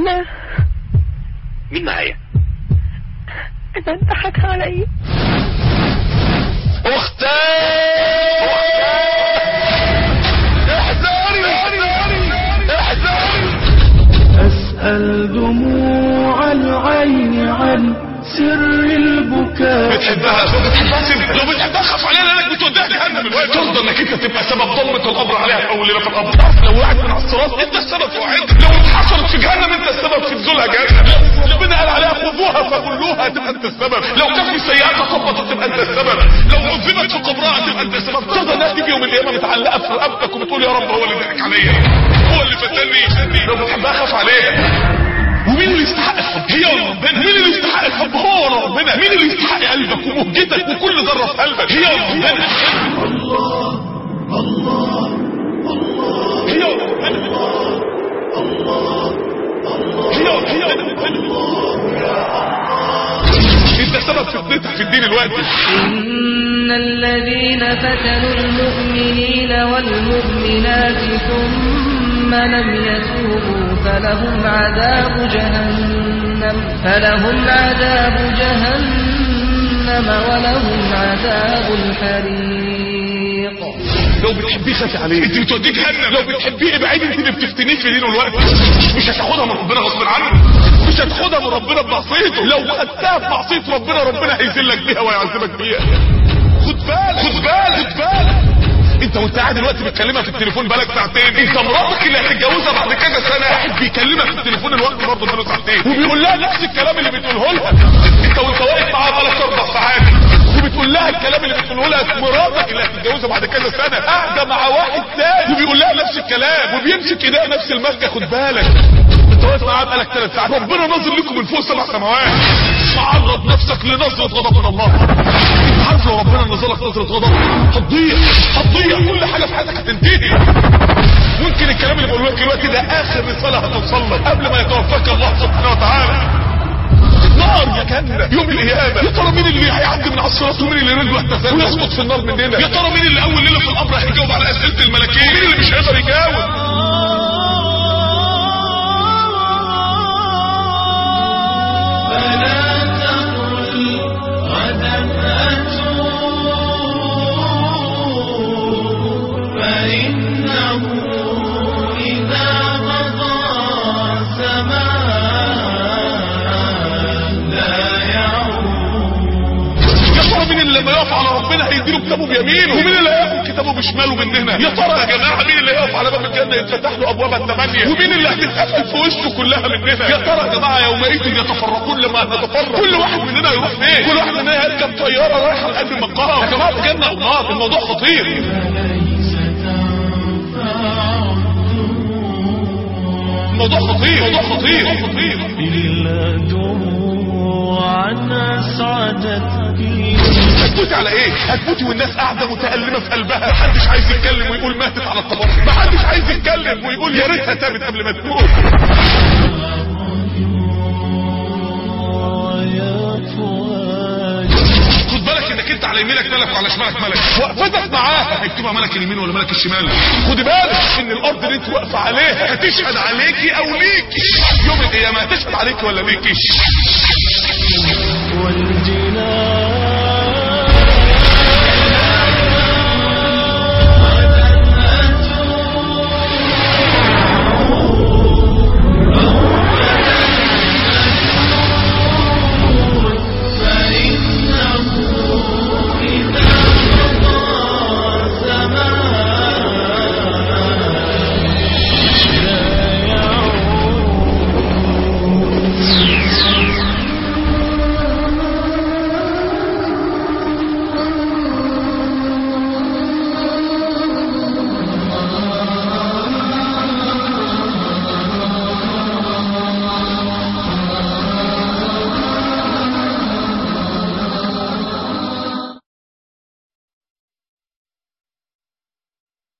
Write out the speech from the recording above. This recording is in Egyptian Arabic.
انا مين معايا انا انضحك علي أسأل دموع العين عن سر البكاء بتحبها بتحبها سيبها لو بتحبها خاف عليها لانك بتوديها جهنم الوقت ترضى انك انت تبقى سبب ضلمه القبر عليها في اول ليله في القبر لو وقعت من على الصراط انت السبب في وقعتها لو اتحصلت في جهنم انت السبب في نزولها جهنم لو ربنا قال عليها خذوها فكلوها تبقى انت السبب لو كان في سيئات خبطت تبقى انت السبب لو عذبت في قبرها تبقى انت السبب ترضى انها تيجي يوم القيامه متعلقه في رقبتك وبتقول يا رب هو اللي ضحك عليا هو اللي فتني لو بتحبها خاف عليها ومين اللي يستحق الحب هي ولا ربنا مين اللي يستحق الحب هو ولا ربنا مين اللي يستحق قلبك ومهجتك وكل ذره في قلبك هي ولا ربنا هي ولا ربنا هي ولا هي انت سبب في بدايتك في الدين الوقت إن الذين فتنوا المؤمنين والمؤمنات ثم لم يتوبوا فلهم عذاب جهنم فلهم عذاب جهنم ولهم عذاب الحريق لو بتحبيه خافي عليه انت بتوديه جهنم لو بتحبيه ابعدي انت اللي بتفتنيه في دينه الوقت مش هتاخدها من ربنا غصب عنه مش هتاخدها من ربنا بمعصيته لو خدتها بمعصيه ربنا ربنا هيذلك بيها ويعذبك بيها خد بالك خد بالك خد بالك انت وانت قاعد دلوقتي بتكلمها في التليفون بالك ساعتين انت مراتك اللي هتتجوزها بعد كذا سنه واحد بيكلمك في التليفون الوقت برضه اداله ساعتين وبيقول لها نفس الكلام اللي بتقوله لها انت وانت واقف معاها بقالك اربع ساعات وبتقول لها الكلام اللي بتقوله لها مراتك اللي هتتجوزها بعد كذا سنه قاعده مع واحد تاني وبيقول لها نفس الكلام وبيمسك ايديها نفس المسكه خد بالك انت واقف معاها بقالك ثلاث ساعات ربنا ناظر لكم من فوق سبع سماوات تعرض نفسك لنظره غضب من الله انت عارف لو ربنا نزل لك نظره غضب هتضيع هتضيع كل حاجه في حياتك هتنتهي ممكن الكلام اللي بقوله لك دلوقتي ده اخر رساله هتوصل لك قبل ما يتوفاك الله سبحانه وتعالى نار يا جنة يوم القيامة يا ترى مين اللي هيعدي من على الصراط ومين اللي رجله هتزال ويسقط في النار مننا يا ترى مين اللي اول ليلة في القبر هيجاوب على اسئلة الملكين ومين اللي مش هيقدر يجاوب فلا تقل غدا أتوب فإنه إذا مضى زمان لا يعود يا ترى مين اللي لما يقف على ربنا هيديله كتابه بيمينه ومين اللي هياخد كتابه بشماله مننا يا ترى يا جماعه مين اللي هيقف على باب الجنه يتفتح له ابوابها الثمانيه ومين اللي هتتقفل في وشه كلها مننا يا ترى يا جماعه يومئذ يتفرقون لما نتفرق كل واحد مننا يروح فين كل واحد مننا يركب طياره رايحه لقلب المقام يا جماعه الجنه او نار الموضوع خطير فليس تنفع الموضوع خطير الموضوع خطير خطير إلا دموعا أسعدت بي هتموتي على ايه هتموتي والناس قاعده متألمة في قلبها محدش عايز يتكلم ويقول ماتت على الطبق محدش عايز يتكلم ويقول يا ريتها تابت قبل ما تموت يا فؤاد خد بالك انك انت على يمينك ملك وعلى شمالك ملك وقفتك معاها هيكتبها ملك اليمين ولا ملك الشمال خدي بالك ان الارض اللي انت واقفه عليها هتشهد عليكي او ليكي يوم القيامه هتشهد عليكي ولا ليكي والجنان